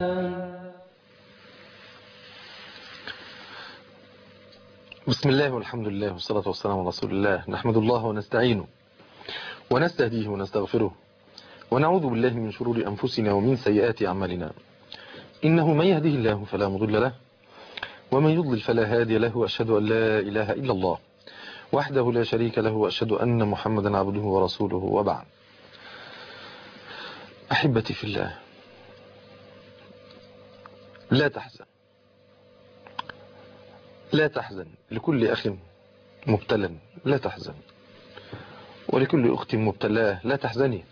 بسم الله والحمد لله والصلاة والسلام على رسول الله نحمد الله ونستعينه ونستهديه ونستغفره ونعوذ بالله من شرور أنفسنا ومن سيئات أعمالنا إنه من يهده الله فلا مضل له ومن يضلل فلا هادي له وأشهد أن لا إله إلا الله وحده لا شريك له وأشهد أن محمدا عبده ورسوله وبعد أحبتي في الله لا تحزن لا تحزن لكل أخ مبتلا لا تحزن ولكل أخت مبتلاه لا تحزني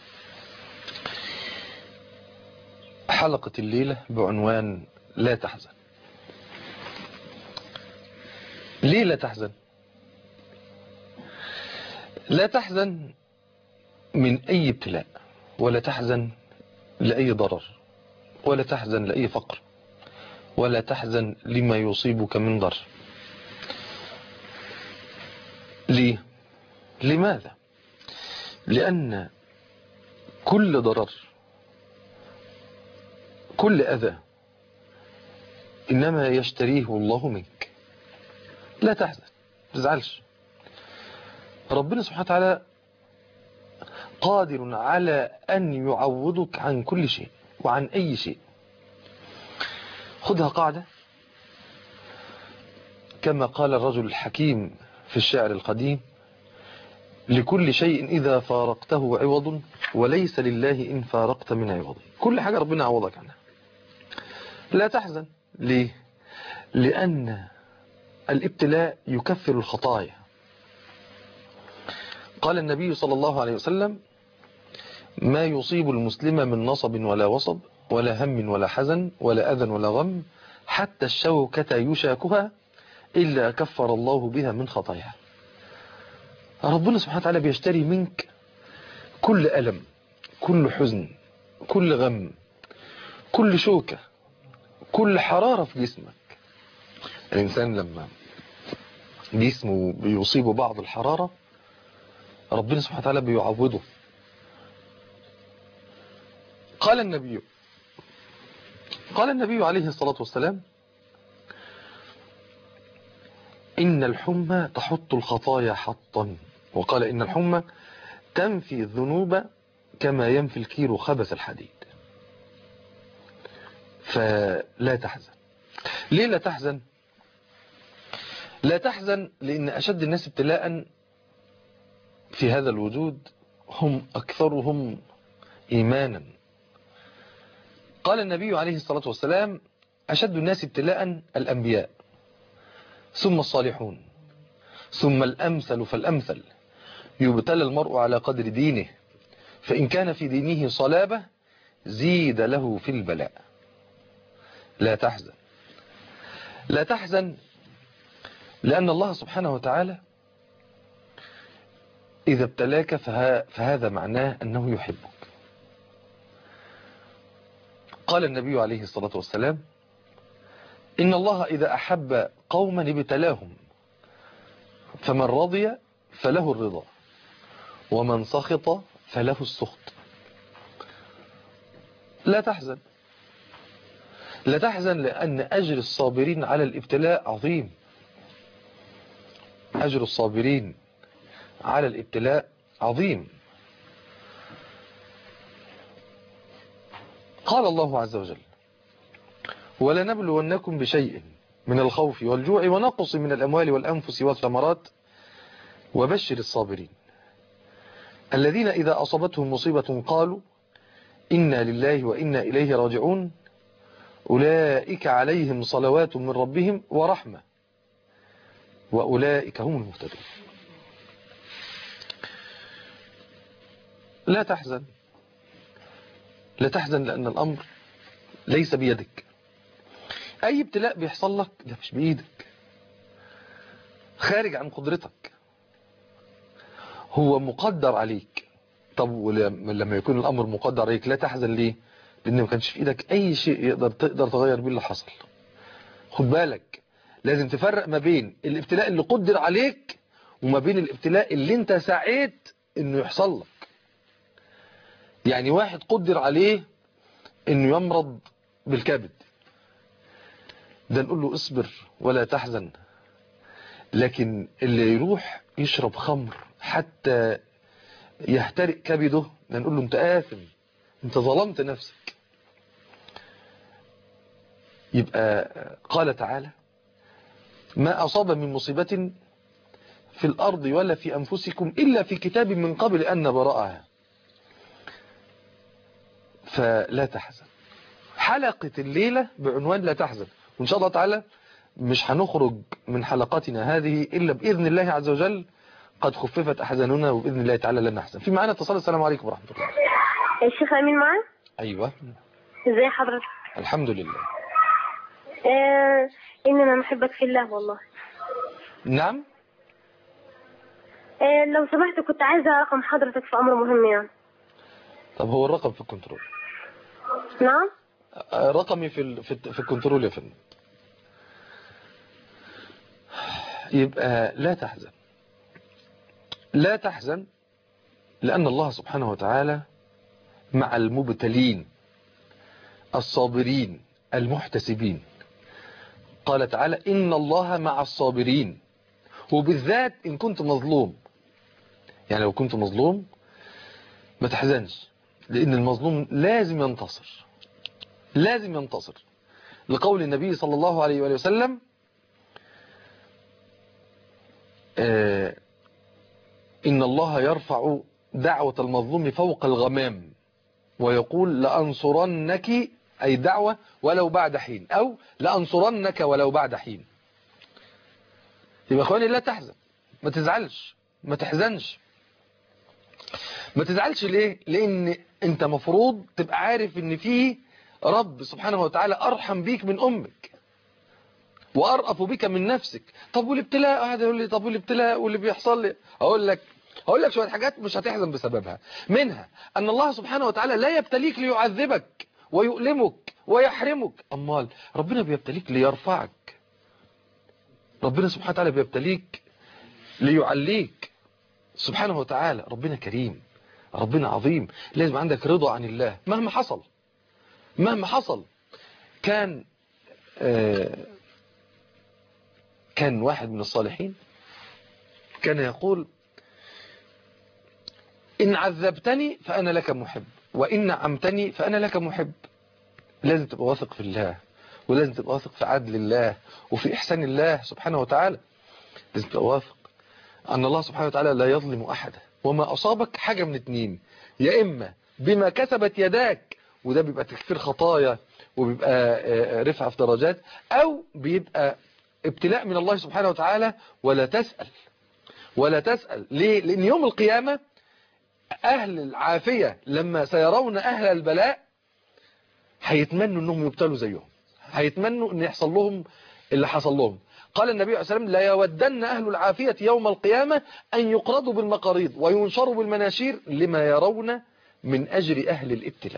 حلقة الليلة بعنوان لا تحزن ليه لا تحزن لا تحزن من أي ابتلاء ولا تحزن لأي ضرر ولا تحزن لأي فقر ولا تحزن لما يصيبك من ضر ليه لماذا لأن كل ضرر كل أذى إنما يشتريه الله منك لا تحزن تزعلش ربنا سبحانه وتعالى قادر على أن يعوضك عن كل شيء وعن أي شيء خذها قاعدة كما قال الرجل الحكيم في الشعر القديم لكل شيء إذا فارقته عوض وليس لله إن فارقت من عوض كل حاجة ربنا عوضك عنها لا تحزن ليه لأن الابتلاء يكفر الخطايا قال النبي صلى الله عليه وسلم ما يصيب المسلم من نصب ولا وصب ولا هم ولا حزن ولا أذى ولا غم حتى الشوكة يشاكها إلا كفر الله بها من خطاياها ربنا سبحانه وتعالى بيشتري منك كل ألم كل حزن كل غم كل شوكة كل حرارة في جسمك الإنسان لما جسمه بيصيبه بعض الحرارة ربنا سبحانه وتعالى بيعوضه قال النبي قال النبي عليه الصلاة والسلام إن الحمى تحط الخطايا حطا وقال إن الحمى تنفي الذنوب كما ينفي الكير خبث الحديد فلا تحزن ليه لا تحزن لا تحزن لأن أشد الناس ابتلاء في هذا الوجود هم أكثرهم إيمانا قال النبي عليه الصلاة والسلام أشد الناس ابتلاء الأنبياء ثم الصالحون ثم الأمثل فالأمثل يبتلى المرء على قدر دينه فإن كان في دينه صلابة زيد له في البلاء لا تحزن لا تحزن لأن الله سبحانه وتعالى إذا ابتلاك فهذا معناه أنه يحبك قال النبي عليه الصلاة والسلام إن الله إذا أحب قوما ابتلاهم فمن رضي فله الرضا ومن سخط فله السخط لا تحزن لا تحزن لأن أجر الصابرين على الابتلاء عظيم أجر الصابرين على الابتلاء عظيم قال الله عز وجل ولنبلونكم بشيء من الخوف والجوع ونقص من الأموال والأنفس والثمرات وبشر الصابرين الذين إذا أصابتهم مصيبة قالوا إنا لله وإنا إليه راجعون أولئك عليهم صلوات من ربهم ورحمة وأولئك هم المهتدون لا تحزن لا تحزن لأن الأمر ليس بيدك أي ابتلاء بيحصل لك ده مش بإيدك خارج عن قدرتك هو مقدر عليك طب لما يكون الأمر مقدر عليك لا تحزن ليه لأن ما كانش في إيدك أي شيء يقدر تقدر تغير بيه اللي حصل خد بالك لازم تفرق ما بين الابتلاء اللي قدر عليك وما بين الابتلاء اللي انت سعيت انه يحصل لك يعني واحد قدر عليه انه يمرض بالكبد ده نقول له اصبر ولا تحزن لكن اللي يروح يشرب خمر حتى يحترق كبده ده نقول له انت آثم انت ظلمت نفسك يبقى قال تعالى ما أصاب من مصيبة في الأرض ولا في أنفسكم إلا في كتاب من قبل أن نبرأها فلا تحزن حلقة الليلة بعنوان لا تحزن وإن شاء الله تعالى مش هنخرج من حلقاتنا هذه إلا بإذن الله عز وجل قد خففت أحزاننا وبإذن الله تعالى لن نحزن في معنا اتصال السلام عليكم ورحمة الله الشيخ أمين معاك أيوة ازي حضرتك الحمد لله آه إننا نحبك في الله والله نعم آه لو سمحت كنت عايزة رقم حضرتك في أمر مهم يعني طب هو الرقم في الكنترول نعم آه، رقمي في ال- في الت- في الكنترول يا فندم يبقى لا تحزن لا تحزن لأن الله سبحانه وتعالى مع المبتلين الصابرين المحتسبين قال تعالى إن الله مع الصابرين وبالذات إن كنت مظلوم يعني لو كنت مظلوم ما تحزنش لأن المظلوم لازم ينتصر لازم ينتصر لقول النبي صلى الله عليه وآله وسلم آه، إن الله يرفع دعوة المظلوم فوق الغمام ويقول لأنصرنك أي دعوة ولو بعد حين أو لأنصرنك ولو بعد حين يبقى أخواني لا تحزن ما تزعلش ما تحزنش ما تزعلش ليه لأن أنت مفروض تبقى عارف أن فيه رب سبحانه وتعالى أرحم بيك من أمك وأرأف بك من نفسك طب والابتلاء قاعد يقول لي طب والابتلاء واللي بيحصل لي أقول لك هقول لك شوية حاجات مش هتحزن بسببها منها أن الله سبحانه وتعالى لا يبتليك ليعذبك ويؤلمك ويحرمك أمال ربنا بيبتليك ليرفعك ربنا سبحانه وتعالى بيبتليك ليعليك سبحانه وتعالى ربنا كريم ربنا عظيم لازم عندك رضا عن الله مهما حصل مهما حصل كان آه كان واحد من الصالحين كان يقول إن عذبتني فأنا لك محب وإن نعمتني فأنا لك محب لازم تبقى واثق في الله ولازم تبقى واثق في عدل الله وفي إحسان الله سبحانه وتعالى لازم تبقى واثق أن الله سبحانه وتعالى لا يظلم أحدا وما أصابك حاجة من اتنين يا إما بما كسبت يداك وده بيبقى تكفير خطايا وبيبقى آه، رفع في درجات أو بيبقى ابتلاء من الله سبحانه وتعالى ولا تسأل ولا تسأل ليه؟ لأن يوم القيامة أهل العافية لما سيرون أهل البلاء هيتمنوا أنهم يبتلوا زيهم هيتمنوا أن يحصل لهم اللي حصل لهم قال النبي عليه الصلاة والسلام لا يودن أهل العافية يوم القيامة أن يقرضوا بالمقاريض وينشروا بالمناشير لما يرون من أجر أهل الابتلاء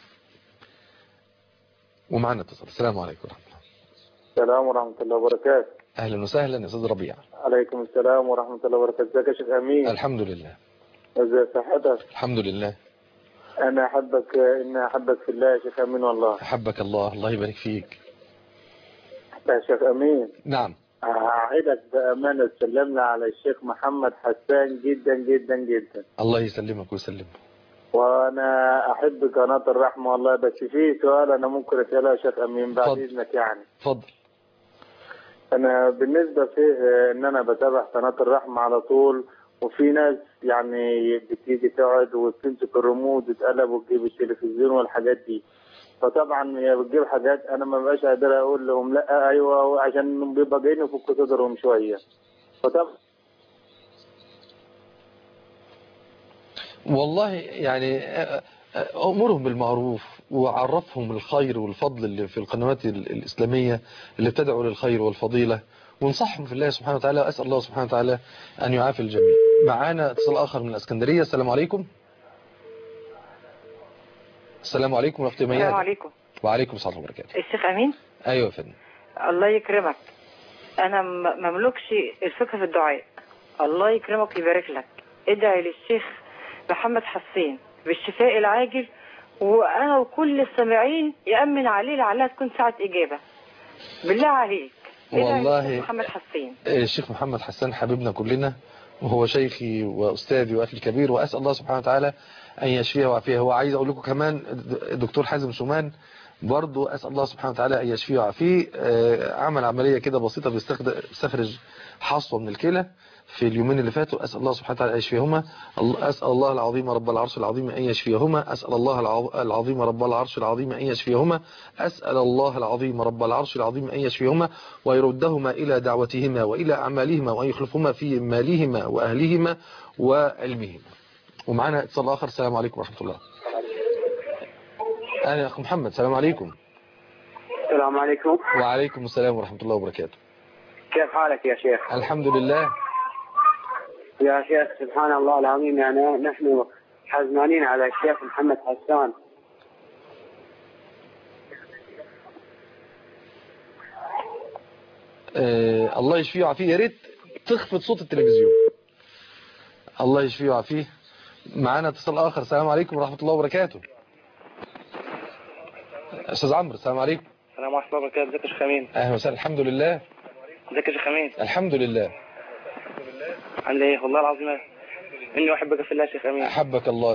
ومعنا اتصال السلام عليكم ورحمة الله السلام ورحمة الله وبركاته أهلا وسهلا يا أستاذ ربيع عليكم السلام ورحمة الله وبركاته ازيك يا شيخ أمين الحمد لله ازي صحتك الحمد لله أنا أحبك إن أحبك في الله يا شيخ أمين والله أحبك الله الله يبارك فيك يا شيخ أمين نعم أعدك بأمانة تسلمنا على الشيخ محمد حسان جدا جدا جدا الله يسلمك ويسلمك وأنا أحب قناة الرحمة والله بس في سؤال أنا ممكن أسأله يا شيخ أمين بعد اتفضل. إذنك يعني اتفضل أنا بالنسبة فيه إن أنا بتابع قناة الرحمة على طول وفي ناس يعني بتيجي تقعد وتمسك الريموت وتقلب وتجيب التلفزيون والحاجات دي فطبعا هي بتجيب حاجات انا ما بقاش قادر اقول لهم لا ايوه عشان بيبقى جايين يفكوا صدرهم شويه فطبعا والله يعني آه، آه، أمرهم بالمعروف وعرفهم الخير والفضل اللي في القنوات ال- الإسلامية اللي بتدعو للخير والفضيلة وانصحهم في الله سبحانه وتعالى وأسأل الله سبحانه وتعالى أن يعافي الجميع معانا اتصال آخر من الأسكندرية السلام عليكم السلام عليكم ورحمة الله السلام وبركاته عليكم وعليكم السلام وبركاته الشيخ امين أيوة يا فندم الله يكرمك انا م- مملكش الفقه في الدعاء الله يكرمك ويبارك لك ادعي للشيخ محمد حسين بالشفاء العاجل وانا وكل السامعين يامن عليه لعلها تكون ساعه اجابه بالله عليك إيه رأيك والله- يا محمد حسين الشيخ محمد حسان حبيبنا كلنا وهو شيخي وأستاذي وأخي الكبير وأسأل الله سبحانه وتعالى أن يشفيه ويعافيه هو عايز أقول لكم كمان الدكتور حازم شومان برضو أسأل الله سبحانه وتعالى أن يشفيه ويعافيه آه، عمل عملية كده بسيطة بيستخد- بيستخرج حصوة من الكلى في اليومين اللي فاتوا أسأل الله سبحانه وتعالى أن يشفيهما الله- أسأل الله العظيم رب العرش العظيم أن يشفيهما أسأل الله العظ- العظيم رب العرش العظيم أن يشفيهما أسأل الله العظيم رب العرش العظيم أن يشفيهما ويردهما إلى دعوتهما وإلى أعمالهما وأن يخلفهما في مالهما وأهلهما وعلمهما ومعنا اتصال آخر السلام عليكم ورحمة الله أنا يا أخ محمد السلام عليكم السلام عليكم وعليكم السلام ورحمة الله وبركاته كيف حالك يا شيخ الحمد لله يا شيخ سبحان الله العظيم يعني نحن حزنانين على الشيخ محمد حسان آه الله يشفيه ويعافيه يا ريت تخفض صوت التلفزيون الله يشفيه ويعافيه معانا اتصال آخر السلام عليكم ورحمة الله وبركاته أستاذ عمرو السلام عليكم السلام ورحمة الله وبركاته ازيك يا شيخ امين أهلا وسهلا الحمد لله ازيك يا شيخ امين الحمد لله عامل ايه والله العظيم اني احبك في الله يا شيخ امين أحبك الله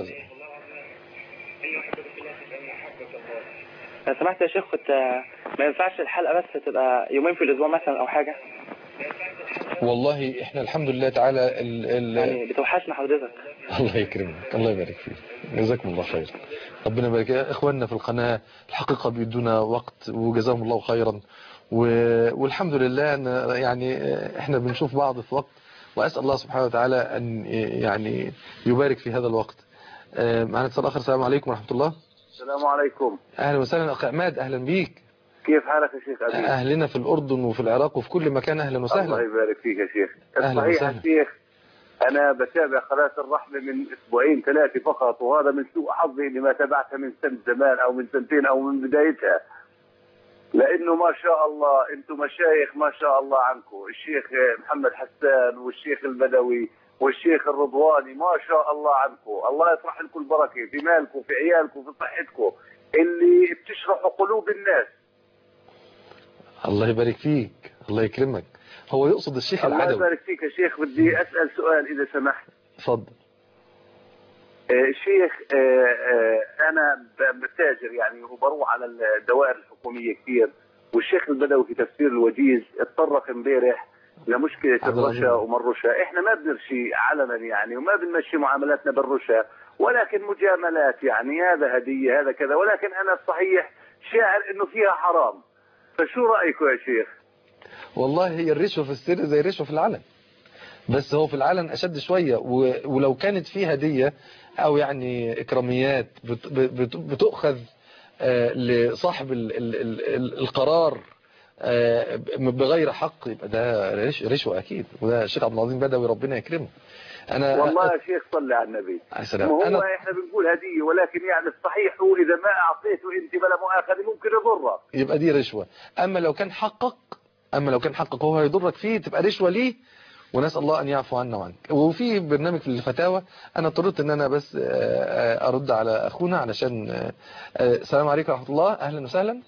لو سمحت يا شيخ كنت ما ينفعش الحلقة بس تبقى يومين في الاسبوع مثلا او حاجة والله احنا الحمد لله تعالى ال ال يعني بتوحشنا حضرتك الله يكرمك الله يبارك فيك جزاكم الله خير ربنا يبارك يا اخواننا في القناة الحقيقة بيدونا وقت وجزاهم الله خيرا و... والحمد لله ان يعني احنا بنشوف بعض في وقت واسال الله سبحانه وتعالى ان يعني يبارك في هذا الوقت آه، معنا اتصال اخر السلام عليكم ورحمة الله السلام عليكم اهلا وسهلا اخ عماد اهلا بيك كيف حالك يا شيخ أبي اهلنا في الاردن وفي العراق وفي كل مكان اهلا الله وسهلا يبارك فيك يا شيخ أهلا صحيح وسهلا. يا شيخ أنا بتابع قناة الرحمة من أسبوعين ثلاثة فقط وهذا من سوء حظي إني ما تابعتها من سنة زمان أو من سنتين أو من بدايتها لأنه ما شاء الله أنتم مشايخ ما شاء الله عنكم الشيخ محمد حسان والشيخ البدوي والشيخ الرضواني ما شاء الله عنكم الله يطرح لكم البركة في مالكم في عيالكم في صحتكم اللي بتشرحوا قلوب الناس الله يبارك فيك الله يكرمك هو يقصد الشيخ الله العدوي يبارك فيك يا شيخ بدي أسأل سؤال إذا سمحت اتفضل آه، شيخ آه، آه، انا ب- بتاجر يعني وبروح على الدوائر الحكوميه كثير والشيخ البدوي في تفسير الوجيز اتطرق امبارح لمشكله عبد الرشا العظيم. وما الرشا احنا ما بنرشي علنا يعني وما بنمشي معاملاتنا بالرشا ولكن مجاملات يعني هذا هديه هذا كذا ولكن انا الصحيح شاعر انه فيها حرام فشو رايكم يا شيخ والله هي الرشوة في السر زي الرشوة في العلن بس هو في العلن أشد شوية و- ولو كانت فيه هدية أو يعني إكراميات بت- بت- بتؤخذ آه، لصاحب ال- ال- ال- ال- القرار آه، بغير حق يبقى ده رش- رشوة أكيد وده الشيخ عبد العظيم بدوي ربنا يكرمه أنا والله يا شيخ صلي على النبي عليه ما السلام هو أنا احنا بنقول هديه ولكن يعني الصحيح هو اذا ما اعطيته انت بلا مؤاخذه ممكن يضرك يبقى دي رشوة أما لو كان حقق أما لو كان حقق هو هيضرك فيه تبقى رشوة ليه ونسأل الله أن يعفو عنا وعنك وفي برنامج في الفتاوى أنا اضطريت أن أنا بس آه، آه، أرد على أخونا علشان آه، آه، السلام عليكم ورحمة الله أهلا وسهلا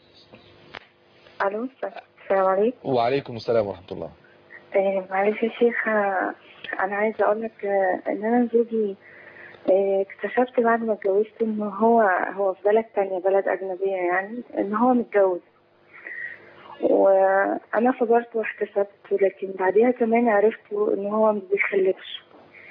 الو السلام عليكم وعليكم السلام ورحمة الله آه، معلش يا شيخ آه، انا عايزه اقول لك آه، ان انا زوجي آه، اكتشفت بعد ما اتجوزت ان هو هو في بلد تانية بلد اجنبيه يعني ان هو متجوز وانا صبرت واحتسبت لكن بعديها كمان عرفت ان هو ما بيخلفش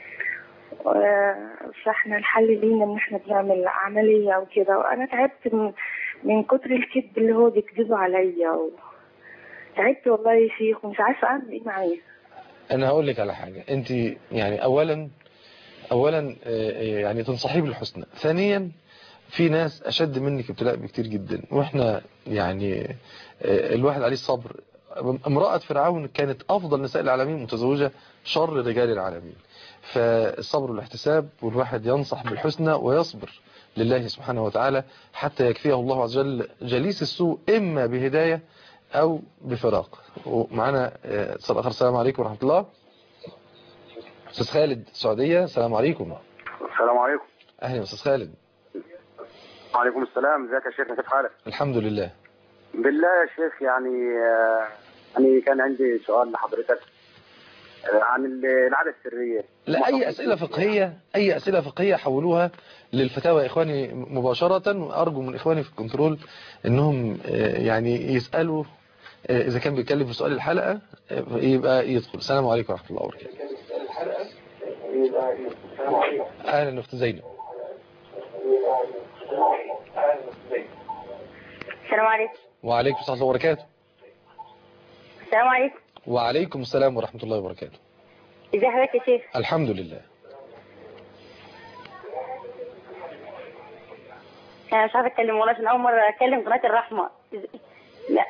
و- فاحنا الحل لينا ان احنا بنعمل عمليه وكده وانا تعبت من من كتر الكذب اللي هو بيكذبه عليا و... تعبت والله يا شيخ ومش عارفه اعمل ايه معاه أنا هقول لك على حاجة أنت يعني أولا أولا آه، آه، يعني تنصحيه بالحسنى ثانيا في ناس أشد منك ابتلاء بكتير جدا وإحنا يعني آه، الواحد عليه الصبر امرأة فرعون كانت أفضل نساء العالمين متزوجة شر رجال العالمين فالصبر والاحتساب والواحد ينصح بالحسنى ويصبر لله سبحانه وتعالى حتى يكفيه الله عز وجل جليس السوء إما بهداية أو بفراق ومعنا آه، اتصال آخر السلام عليكم ورحمة الله أستاذ خالد السعودية السلام عليكم السلام عليكم أهلا يا أستاذ خالد وعليكم السلام ازيك يا شيخ كيف حالك؟ الحمد لله بالله يا شيخ يعني آه، يعني كان عندي سؤال لحضرتك آه، عن ال- العادة السرية لا أي أسئلة فقهية أي أسئلة فقهية حولوها للفتاوى يا إخواني مباشرة وأرجو من إخواني في الكنترول إنهم آه، يعني يسألوا آه، إذا كان بيتكلم في سؤال الحلقة آه، يبقى يدخل السلام عليكم ورحمة الله وبركاته أهلا أخت زينب السلام عليكم وعليكم السلام ورحمة الله وبركاته السلام عليكم وعليكم السلام ورحمة الله وبركاته ازي حضرتك يا شيخ الحمد لله انا مش عارفه اتكلم والله عشان اول مره اتكلم قناه الرحمه إز- لا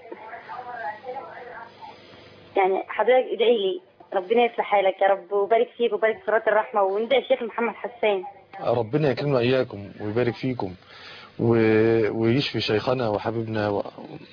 يعني حضرتك ادعي لي ربنا يصلح حالك يا رب وبارك فيك وبارك في قناه الرحمه وندعي الشيخ محمد حسان ربنا يكرمنا إياكم ويبارك فيكم و... ويشفي شيخنا وحبيبنا و...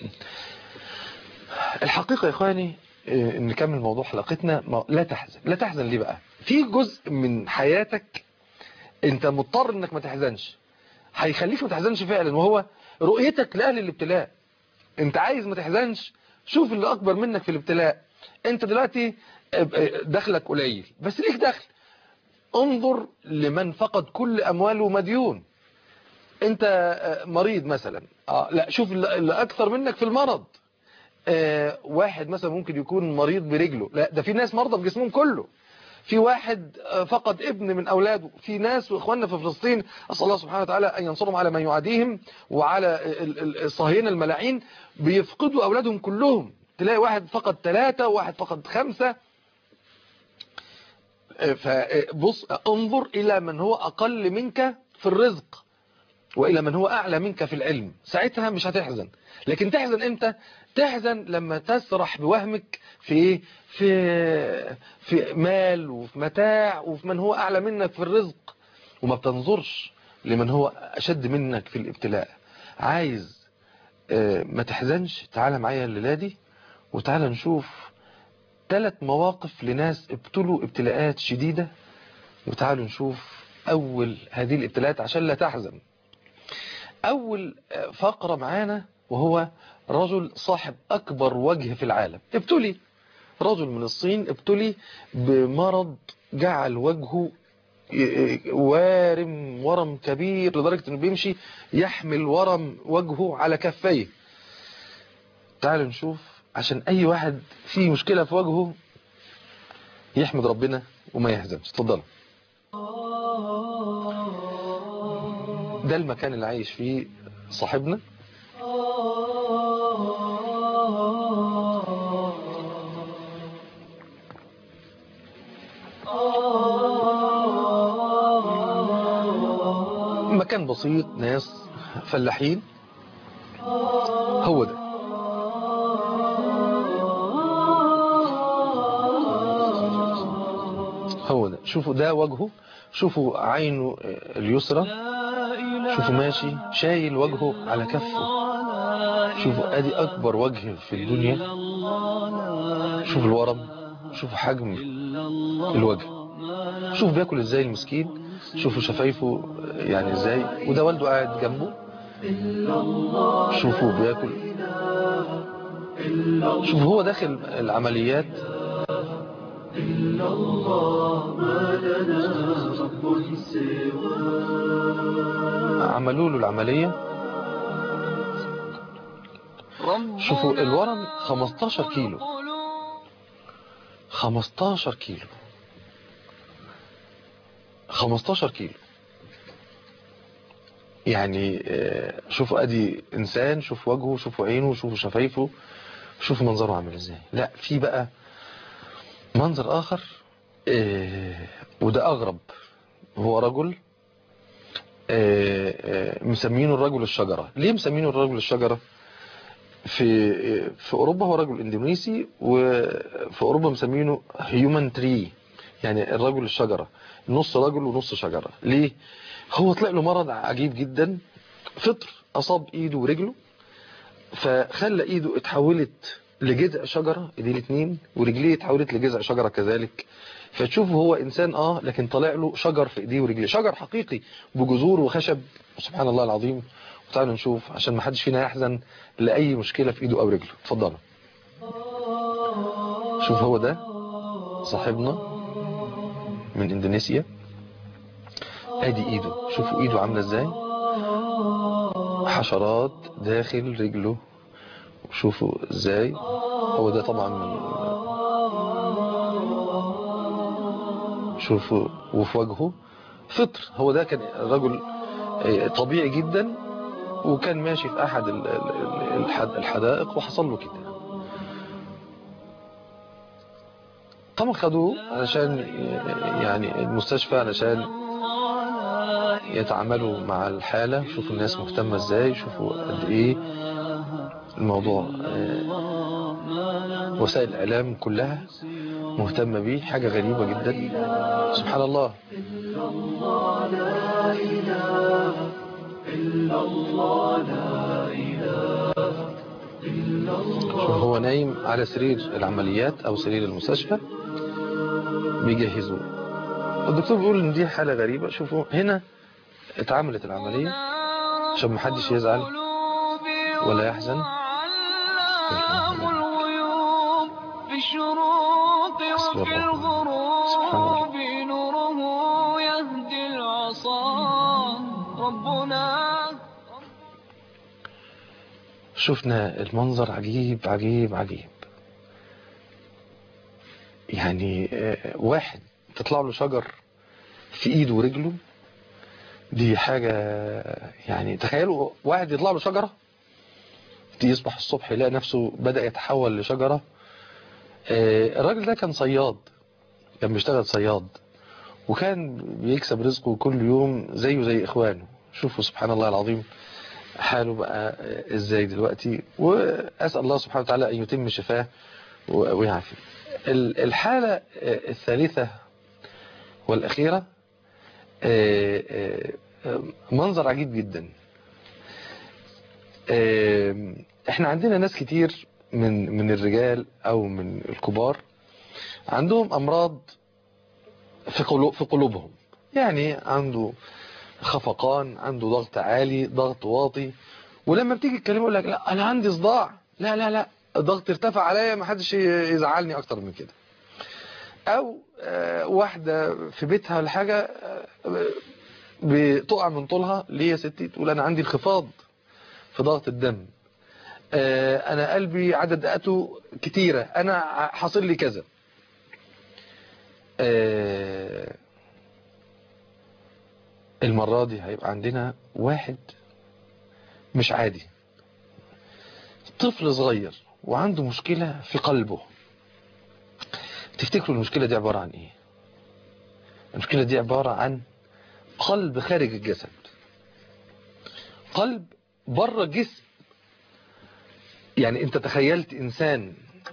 الحقيقة يا إخواني إيه، نكمل موضوع حلقتنا ما... لا تحزن لا تحزن ليه بقى في جزء من حياتك انت مضطر انك ما تحزنش هيخليك ما تحزنش فعلا وهو رؤيتك لأهل الابتلاء انت عايز ما تحزنش شوف اللي اكبر منك في الابتلاء انت دلوقتي دخلك قليل بس ليك دخل انظر لمن فقد كل امواله مديون انت مريض مثلا اه لا شوف اللي اكثر منك في المرض آه واحد مثلا ممكن يكون مريض برجله لا ده في ناس مرضى بجسمهم كله في واحد فقد ابن من اولاده في ناس واخواننا في فلسطين اسال الله سبحانه وتعالى ان ينصرهم على من يعاديهم وعلى الصهاينه الملاعين بيفقدوا اولادهم كلهم تلاقي واحد فقد ثلاثة وواحد فقد خمسة فبص انظر الى من هو اقل منك في الرزق والى من هو اعلى منك في العلم ساعتها مش هتحزن لكن تحزن امتى تحزن لما تسرح بوهمك في ايه في في مال وفي متاع وفي من هو اعلى منك في الرزق وما بتنظرش لمن هو اشد منك في الابتلاء عايز ما تحزنش تعالى معايا الليله دي وتعالى نشوف ثلاث مواقف لناس ابتلوا ابتلاءات شديدة وتعالوا نشوف اول هذه الابتلاءات عشان لا تحزن اول فقرة معانا وهو رجل صاحب اكبر وجه في العالم ابتلي رجل من الصين ابتلي بمرض جعل وجهه وارم ورم كبير لدرجة انه بيمشي يحمل ورم وجهه على كفيه تعالوا نشوف عشان اي واحد فيه مشكلة في وجهه يحمد ربنا وما يحزنش اتفضلوا ده المكان اللي عايش فيه صاحبنا مكان بسيط ناس فلاحين هو ده هو ده شوفوا ده وجهه شوفوا عينه اليسرى شوفوا ماشي شايل وجهه على كفه شوفوا ادي اكبر وجه في الدنيا شوفوا الورم شوفوا حجم الوجه شوفوا بياكل ازاي المسكين شوفوا شفايفه يعني ازاي وده والده قاعد جنبه شوفوا بياكل شوفوا هو داخل العمليات إلا الله ما لنا رب سواه عملوا له العملية شوفوا الورم 15 كيلو 15 كيلو 15 كيلو يعني شوفوا ادي انسان شوفوا وجهه شوفوا عينه شوفوا شفايفه شوفوا منظره عامل ازاي لا في بقى منظر آخر إيه وده أغرب هو رجل إيه مسمينه الرجل الشجرة ليه مسمينه الرجل الشجرة في في أوروبا هو رجل إندونيسي وفي أوروبا مسمينه هيومن تري يعني الرجل الشجرة نص رجل ونص شجرة ليه هو طلع له مرض عجيب جدا فطر أصاب إيده ورجله فخلى إيده اتحولت لجذع شجرة ايديه الاثنين ورجليه اتحولت لجذع شجرة كذلك فتشوف هو انسان اه لكن طالع له شجر في ايديه ورجليه شجر حقيقي بجذور وخشب سبحان الله العظيم وتعالوا نشوف عشان ما حدش فينا يحزن لاي مشكلة في ايده او رجله اتفضلوا شوف هو ده صاحبنا من اندونيسيا ادي ايده شوفوا ايده عاملة ازاي حشرات داخل رجله شوفوا ازاي هو ده طبعا من شوفوا وفي وجهه فطر هو ده كان رجل آه، طبيعي جدا وكان ماشي في احد ال- ال- الحد- الحدائق وحصل له كده طبعا خدوه علشان ي- يعني المستشفى علشان يتعاملوا مع الحالة شوفوا الناس مهتمة ازاي شوفوا قد ايه الموضوع آه، وسائل الاعلام كلها مهتمة بيه حاجة غريبة جدا سبحان الله شوف هو نايم على سرير العمليات او سرير المستشفى بيجهزوه الدكتور بيقول ان دي حالة غريبة شوفوا هنا اتعملت العملية عشان محدش يزعل ولا يحزن علام الغيوب في الشروق حسبي وفي الله. سبحان الله. الغروب نوره يهدي العصا ربنا شفنا المنظر عجيب عجيب عجيب يعني آه، واحد تطلع له شجر في ايده ورجله دي حاجة يعني تخيلوا واحد يطلع له شجرة يصبح الصبح يلاقي نفسه بدأ يتحول لشجرة آه، الراجل ده كان صياد كان بيشتغل صياد وكان بيكسب رزقه كل يوم زيه زي اخوانه شوفوا سبحان الله العظيم حاله بقى ازاي دلوقتي واسال الله سبحانه وتعالى ان يتم شفاه و- ويعافي ال- الحاله الثالثه والاخيره آه، آه، منظر عجيب جدا آه، احنا عندنا ناس كتير من من الرجال او من الكبار عندهم امراض في قلوب في قلوبهم يعني عنده خفقان عنده ضغط عالي ضغط واطي ولما بتيجي تكلمه يقول لك لا انا عندي صداع لا لا لا الضغط ارتفع عليا ما حدش يزعلني اكتر من كده او آه، واحده في بيتها ولا حاجه آه، بتقع من طولها ليه يا ستي تقول انا عندي انخفاض في ضغط الدم آه، انا قلبي عدد دقاته كتيره انا حاصل لي كذا آه، المرة دي هيبقى عندنا واحد مش عادي طفل صغير وعنده مشكلة في قلبه تفتكروا المشكلة دي عبارة عن ايه المشكلة دي عبارة عن قلب خارج الجسد قلب بره الجسم يعني انت تخيلت انسان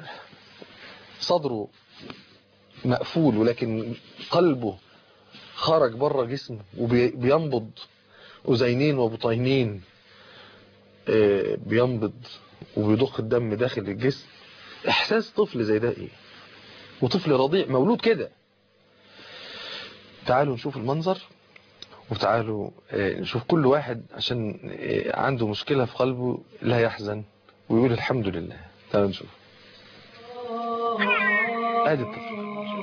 صدره مقفول ولكن قلبه خرج بره جسمه وبينبض أذينين وبطينين آه، بينبض وبيضخ الدم داخل الجسم إحساس طفل زي ده إيه وطفل رضيع مولود كده تعالوا نشوف المنظر وتعالوا آه، نشوف كل واحد عشان آه، عنده مشكلة في قلبه لا يحزن ويقول الحمد لله تعالوا نشوف ادي الطفل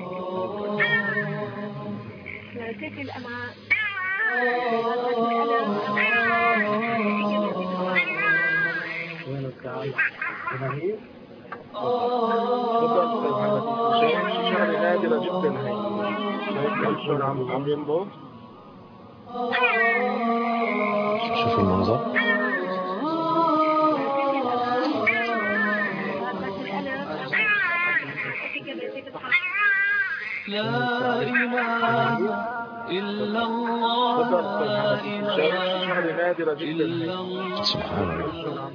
نادرة جدا هي عم عم ينبض شوفوا المنظر لا إله إلا الله لا إله نادرة إلا الله سبحان الله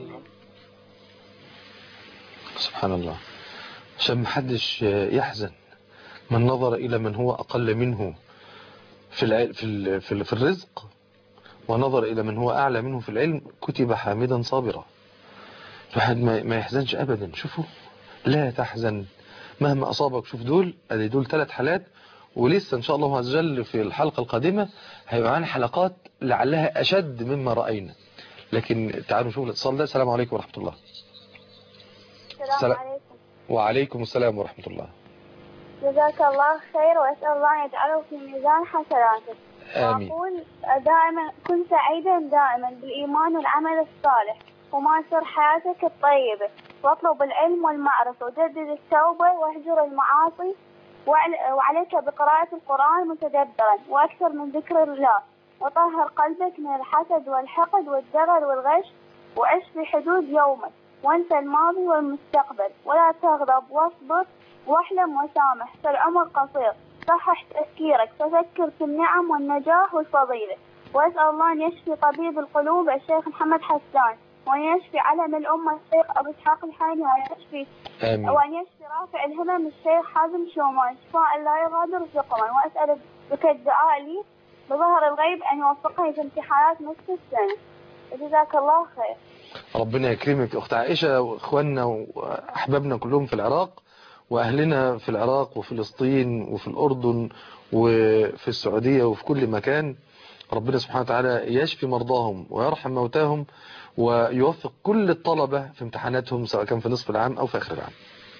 سبحان الله عشان محدش يحزن من نظر إلى من هو أقل منه في الع... في ال... في, ال... في الرزق ونظر إلى من هو أعلى منه في العلم كتب حامدا صابرا الواحد ما... ما يحزنش أبدا شوفوا لا تحزن مهما أصابك شوف دول ادي دول ثلاث حالات ولسه إن شاء الله عز وجل في الحلقة القادمة هيبقى معانا حلقات لعلها أشد مما رأينا لكن تعالوا نشوف الاتصال ده السلام عليكم ورحمة الله السلام سلام. عليكم وعليكم السلام ورحمة الله جزاك الله خير وأسأل الله أن يجعله في ميزان حسناتك آمين وأقول دائما كن سعيدا دائما بالإيمان والعمل الصالح وماسر حياتك الطيبة واطلب العلم والمعرفة وجدد التوبة واهجر المعاصي وعل- وعليك بقراءة القرآن متدبرا وأكثر من ذكر الله وطهر قلبك من الحسد والحقد والدغل والغش وعش في حدود يومك وانسى الماضي والمستقبل ولا تغضب واصبر واحلم وسامح فالعمر قصير صحح تفكيرك ففكر في النعم والنجاح والفضيلة وأسأل الله أن يشفي طبيب القلوب الشيخ محمد حسان وأن يشفي علم الأمة الشيخ أبو إسحاق الحاني وأن يشفي آمين وأن يشفي رافع الهمم الشيخ حازم شومان شفاء لا يغادر سقما وأسأل بك الدعاء لي بظهر الغيب أن يوفقني في امتحانات نصف السنة جزاك الله خير ربنا يكرمك أخت عائشة وإخواننا وأحبابنا كلهم في العراق وأهلنا في العراق وفلسطين وفي الأردن وفي السعودية وفي كل مكان ربنا سبحانه وتعالى يشفي مرضاهم ويرحم موتاهم ويوفق كل الطلبة في امتحاناتهم سواء كان في نصف العام أو في آخر العام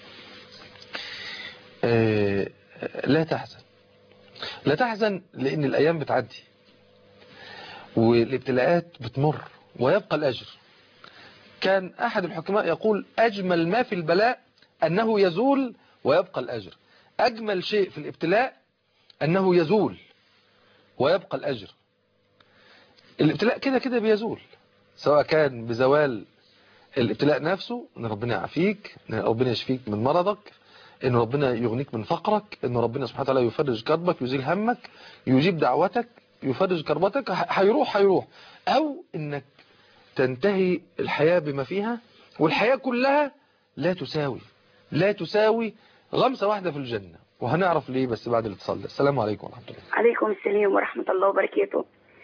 آه، لا تحزن لا تحزن لأن الأيام بتعدي والابتلاءات بتمر ويبقى الأجر كان أحد الحكماء يقول أجمل ما في البلاء أنه يزول ويبقى الأجر أجمل شيء في الابتلاء أنه يزول ويبقى الأجر الابتلاء كده كده بيزول سواء كان بزوال الابتلاء نفسه ان ربنا يعافيك ان ربنا يشفيك من مرضك ان ربنا يغنيك من فقرك ان ربنا سبحانه وتعالى يفرج كربك يزيل همك يجيب دعوتك يفرج كربتك ه- هيروح هيروح او انك تنتهي الحياة بما فيها والحياة كلها لا تساوي لا تساوي غمسة واحدة في الجنة وهنعرف ليه بس بعد الاتصال ده السلام عليكم ورحمة الله عليكم السلام ورحمة الله وبركاته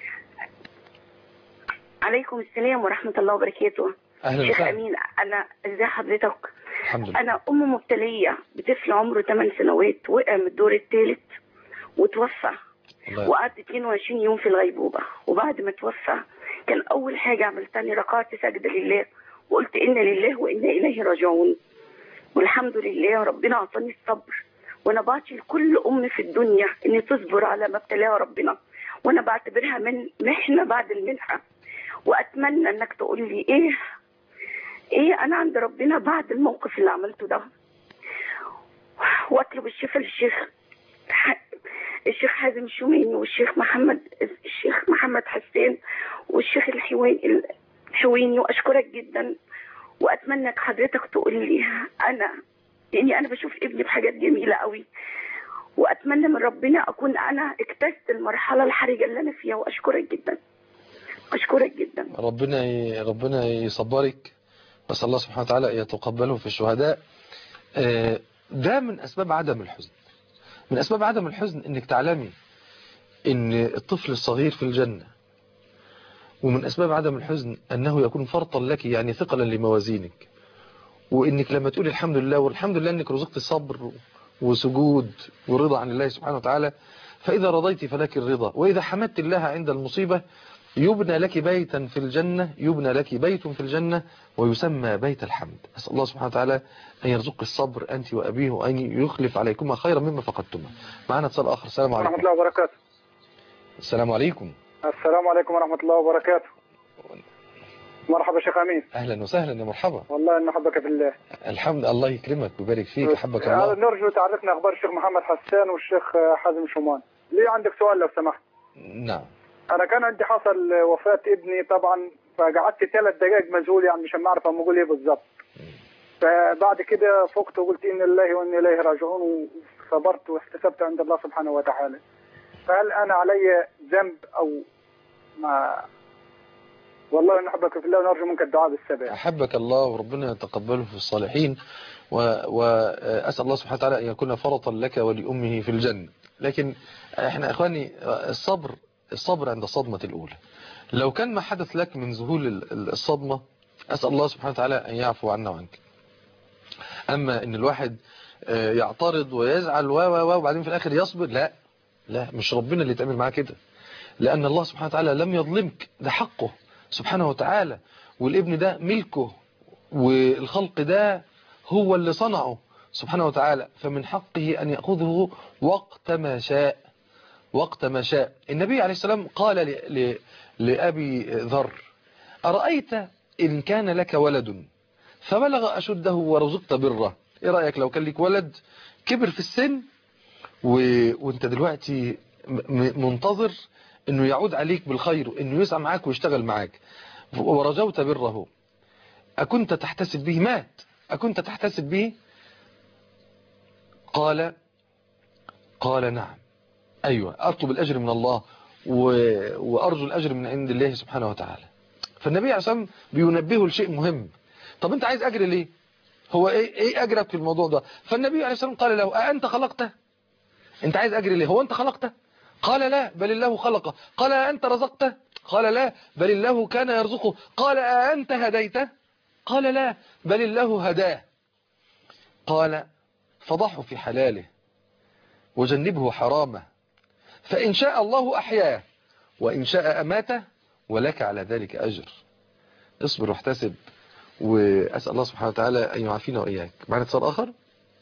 عليكم السلام ورحمة الله وبركاته أهلا شيخ وسهلا أمين أنا إزاي حضرتك الحمد لله أنا أم مبتلية بطفل عمره 8 سنوات وقع من الدور الثالث وتوفى الله يرحمه. وقعدت 22 يوم في الغيبوبة وبعد ما توفى كان أول حاجة عملتها إني ركعت سجدة لله وقلت إنا لله وإنا إليه راجعون والحمد لله ربنا أعطاني الصبر وأنا بعطي لكل أم في الدنيا إن تصبر على ما ابتلاها ربنا وأنا بعتبرها من محنة بعد المنحة وأتمنى إنك تقول لي إيه إيه أنا عند ربنا بعد الموقف اللي عملته ده وأطلب الشفاء للشيخ الشيخ حازم شومين والشيخ محمد الشيخ محمد حسين والشيخ الحويني الحويني واشكرك جدا واتمنى إنك حضرتك تقول لي انا يعني انا بشوف ابني بحاجات جميله قوي واتمنى من ربنا اكون انا اجتزت المرحله الحرجه اللي انا فيها واشكرك جدا اشكرك جدا ربنا ي... ربنا يصبرك بس الله سبحانه وتعالى يتقبله في الشهداء آه، ده من أسباب عدم الحزن من أسباب عدم الحزن إنك تعلمي إن الطفل الصغير في الجنة ومن أسباب عدم الحزن أنه يكون فرطا لك يعني ثقلا لموازينك وإنك لما تقولي الحمد لله والحمد لله إنك رزقت صبر وسجود ورضا عن الله سبحانه وتعالى فإذا رضيت فلك الرضا وإذا حمدت الله عند المصيبة يبنى لك بيتا في الجنة يبنى لك بيت في الجنة ويسمى بيت الحمد أسأل الله سبحانه وتعالى أن يرزق الصبر أنت وأبيه وأن يخلف عليكما خيرا مما فقدتما معنا اتصال آخر السلام ورحمة عليكم الله وبركاته السلام عليكم السلام عليكم ورحمة الله وبركاته مرحبا شيخ أمين أهلا وسهلا يا مرحبا والله إن أحبك في الله الحمد الله يكرمك ويبارك فيك أحبك هذا الله نرجو تعرفنا أخبار الشيخ محمد حسان والشيخ حازم شومان لي عندك سؤال لو سمحت نعم أنا كان عندي حصل وفاة ابني طبعا فقعدت ثلاث دقائق مذهول يعني مش أعرف أقول إيه بالظبط فبعد كده فقت وقلت إن الله وإن إليه راجعون وصبرت واحتسبت عند الله سبحانه وتعالى فهل أنا علي ذنب أو ما والله إن أحبك في الله ونرجو منك الدعاء بالسبب أحبك الله وربنا يتقبله في الصالحين و- وأسأل الله سبحانه وتعالى أن يكون فرطا لك ولأمه في الجنة لكن احنا اخواني الصبر الصبر عند الصدمة الأولى لو كان ما حدث لك من ذهول ال- ال- الصدمة أسأل الله سبحانه وتعالى أن يعفو عنا وعنك اما ان الواحد آه، يعترض ويزعل و و و وبعدين في الاخر يصبر لا لا مش ربنا اللي يتعمل معاه كده لان الله سبحانه وتعالى لم يظلمك ده حقه سبحانه وتعالى والابن ده ملكه والخلق ده هو اللي صنعه سبحانه وتعالى فمن حقه أن يأخذه وقت ما شاء وقت ما شاء النبي عليه السلام قال ل... ل... لأبي ذر أرأيت إن كان لك ولد فبلغ أشده ورزقت بره إيه رأيك لو كان لك ولد كبر في السن و... وانت دلوقتي م... م- منتظر انه يعود عليك بالخير وانه يسعى معاك ويشتغل معاك ورجوت بره أكنت تحتسب به مات أكنت تحتسب به قال قال نعم أيوة أطلب الأجر من الله و... وأرجو الأجر من عند الله سبحانه وتعالى فالنبي عليه الصلاة والسلام بينبهه لشيء مهم طب أنت عايز أجر ليه هو إيه, إيه أجرك في الموضوع ده فالنبي عليه الصلاة والسلام قال له أأنت خلقته أنت عايز أجر ليه هو أنت خلقته قال لا بل الله خلقه قال أأنت رزقته قال لا بل الله كان يرزقه قال أأنت هديته قال لا بل الله هداه قال فضحه في حلاله وجنبه حرامه فإن شاء الله أحياه وإن شاء أماته ولك على ذلك أجر اصبر واحتسب وأسأل الله سبحانه وتعالى أن يعافينا وإياك معنا اتصال آخر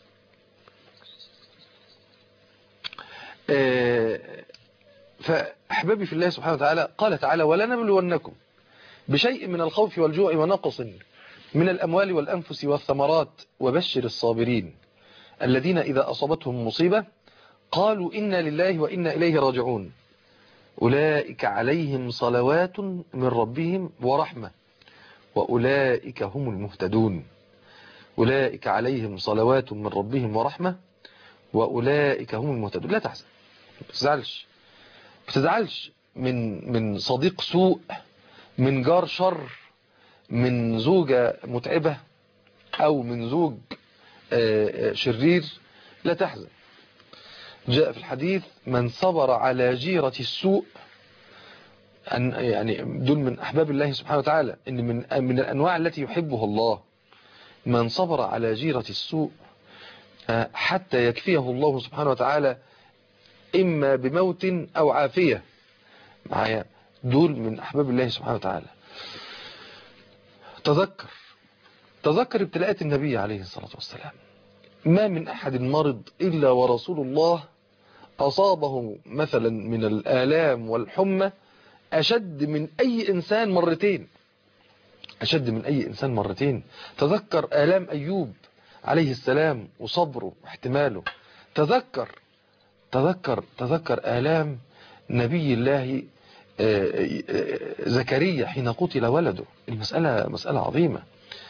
آه، فأحبابي في الله سبحانه وتعالى قال تعالى ولنبلونكم بشيء من الخوف والجوع ونقص من الأموال والأنفس والثمرات وبشر الصابرين الذين إذا أصابتهم مصيبة قالوا إنا لله وإنا إليه راجعون أولئك عليهم صلوات من ربهم ورحمة وأولئك هم المهتدون أولئك عليهم صلوات من ربهم ورحمة وأولئك هم المهتدون لا تحزن ما تزعلش ما تزعلش من من صديق سوء من جار شر من زوجة متعبة أو من زوج آه، آه، شرير لا تحزن جاء في الحديث من صبر على جيرة السوء أن يعني دول من أحباب الله سبحانه وتعالى إن من من الأنواع التي يحبها الله من صبر على جيرة السوء آه، حتى يكفيه الله سبحانه وتعالى إما بموت أو عافية معايا دول من أحباب الله سبحانه وتعالى تذكر تذكر ابتلاءات النبي عليه الصلاة والسلام ما من أحد مرض إلا ورسول الله أصابه مثلا من الآلام والحمى أشد من أي إنسان مرتين أشد من أي إنسان مرتين تذكر آلام أيوب عليه السلام وصبره واحتماله تذكر تذكر تذكر آلام نبي الله آه، آه، زكريا حين قتل ولده المسألة مسألة عظيمة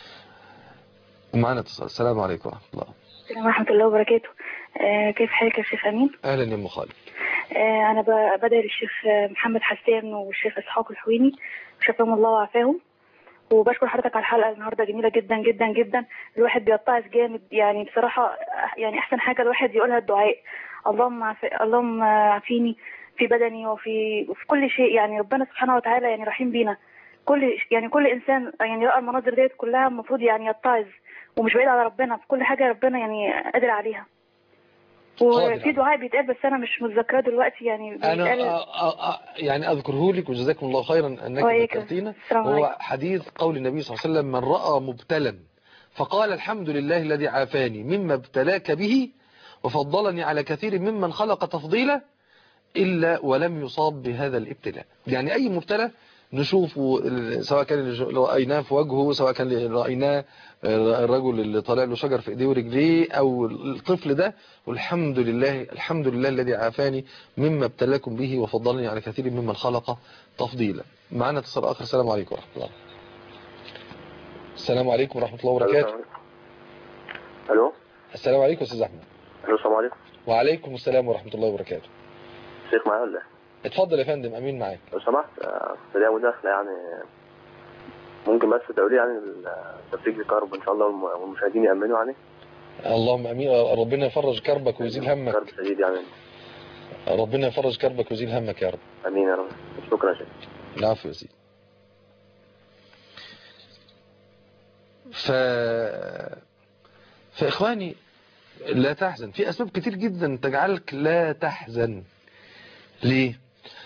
ومعنا اتصال السلام عليكم ورحمة الله السلام ورحمة الله وبركاته آه كيف حالك يا شيخ أمين؟ أهلا يا أم خالد آه أنا ب- بدعي للشيخ آه، محمد حسان والشيخ إسحاق الحويني شفاهم الله وعافاهم وبشكر حضرتك على الحلقة النهاردة جميلة جدا جدا جدا الواحد بيتعظ جامد يعني بصراحة يعني أحسن حاجة الواحد يقولها الدعاء اللهم عافي اللهم عافيني في بدني وفي وفي كل شيء يعني ربنا سبحانه وتعالى يعني رحيم بينا كل يعني كل إنسان يعني رأى المناظر ديت كلها المفروض يعني يتعظ ومش بعيد على ربنا في كل حاجة ربنا يعني قادر عليها وفي دعاء بيتقال بس انا مش متذكراه دلوقتي يعني أنا بيتقال أ- أ- أ- يعني أذكره لك وجزاكم الله خيرا أنك وإياك. ذكرتينا السلام هو عليكم. حديث قول النبي صلى الله عليه وسلم من رأى مبتلا فقال الحمد لله الذي عافاني مما ابتلاك به وفضلني على كثير ممن خلق تفضيلا إلا ولم يصاب بهذا الابتلاء يعني أي مبتلى نشوفه ال- سواء كان اللي رأيناه في وجهه سواء كان اللي رأيناه الرجل اللي طالع له شجر في ايديه ورجليه او الطفل ده والحمد لله الحمد لله الذي عافاني مما ابتلاكم به وفضلني على كثير ممن خلق تفضيلا معنا اتصال اخر السلام عليكم ورحمه الله السلام عليكم ورحمه الله وبركاته الو السلام عليكم استاذ احمد الو السلام عليكم وعليكم السلام ورحمه الله وبركاته الشيخ معايا ولا إيه؟ اتفضل يا فندم امين معاك لو سمحت آه، بداية مداخلة يعني ممكن بس تقولي يعني ال- تفريج الكهرباء ان شاء الله والم- والمشاهدين يأمنوا يعني اللهم امين ربنا يفرج كربك ويزيل همك كرب شديد يعني ربنا يفرج كربك ويزيل همك يا رب امين يا رب شكرا يا شيخ العفو يا سيدي ف فإخواني لا تحزن في أسباب كتير جدا تجعلك لا تحزن ليه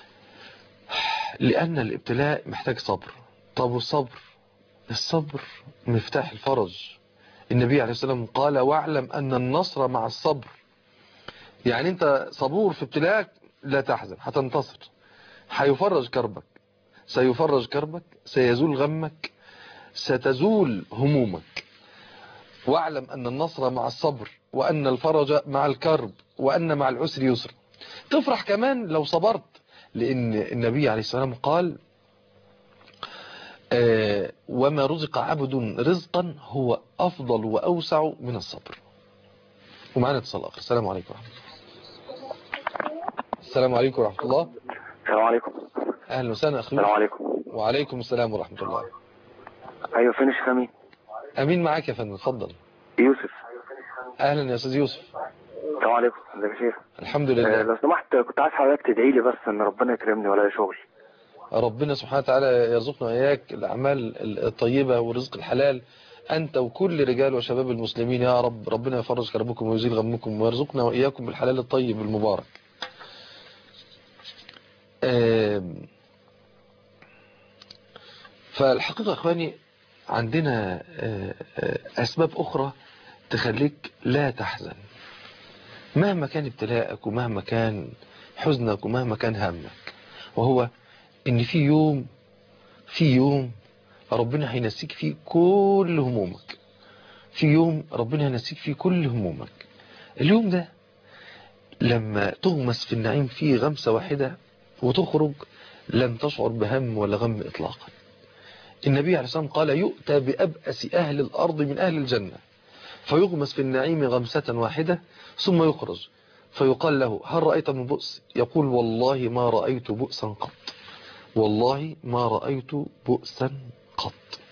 لأن الابتلاء محتاج صبر طب والصبر الصبر مفتاح الفرج النبي عليه الصلاة والسلام قال واعلم أن النصر مع الصبر يعني أنت صبور في ابتلاءك لا تحزن هتنتصر هيفرج كربك سيفرج كربك سيزول غمك ستزول همومك واعلم أن النصر مع الصبر وأن الفرج مع الكرب وأن مع العسر يسر تفرح كمان لو صبرت لأن النبي عليه الصلاة والسلام قال آه وما رزق عبد رزقا هو أفضل وأوسع من الصبر ومعنا اتصال آخر السلام عليكم ورحمة الله السلام عليكم ورحمة الله السلام عليكم أهلا وسهلا أخي السلام عليكم وعليكم السلام ورحمة الله ايوه فين الشيخ امين أمين معاك يا فندم اتفضل يوسف أهلا يا أستاذ يوسف السلام عليكم ازيك يا شيخ الحمد آه، لله لو سمحت كنت عايز حضرتك تدعي لي بس ان ربنا يكرمني ولا شغل ربنا سبحانه وتعالى يرزقنا وإياك الأعمال الطيبة والرزق الحلال أنت وكل رجال وشباب المسلمين يا رب ربنا يفرج كربكم ويزيل غمكم ويرزقنا وإياكم بالحلال الطيب المبارك آم، فالحقيقة يا أخواني عندنا آه، آه، أسباب أخرى تخليك لا تحزن مهما كان ابتلاءك ومهما كان حزنك ومهما كان همك وهو ان في يوم في يوم ربنا هينسيك فيه كل همومك في يوم ربنا هينسيك فيه كل همومك اليوم ده لما تغمس في النعيم فيه غمسة واحدة وتخرج لن تشعر بهم ولا غم إطلاقا النبي عليه الصلاة والسلام قال يؤتى بأبأس أهل الأرض من أهل الجنة فيغمس في النعيم غمسة واحدة ثم يخرج فيقال له هل رأيت من بؤس يقول والله ما رأيت بؤسا قط والله ما رأيت بؤسا قط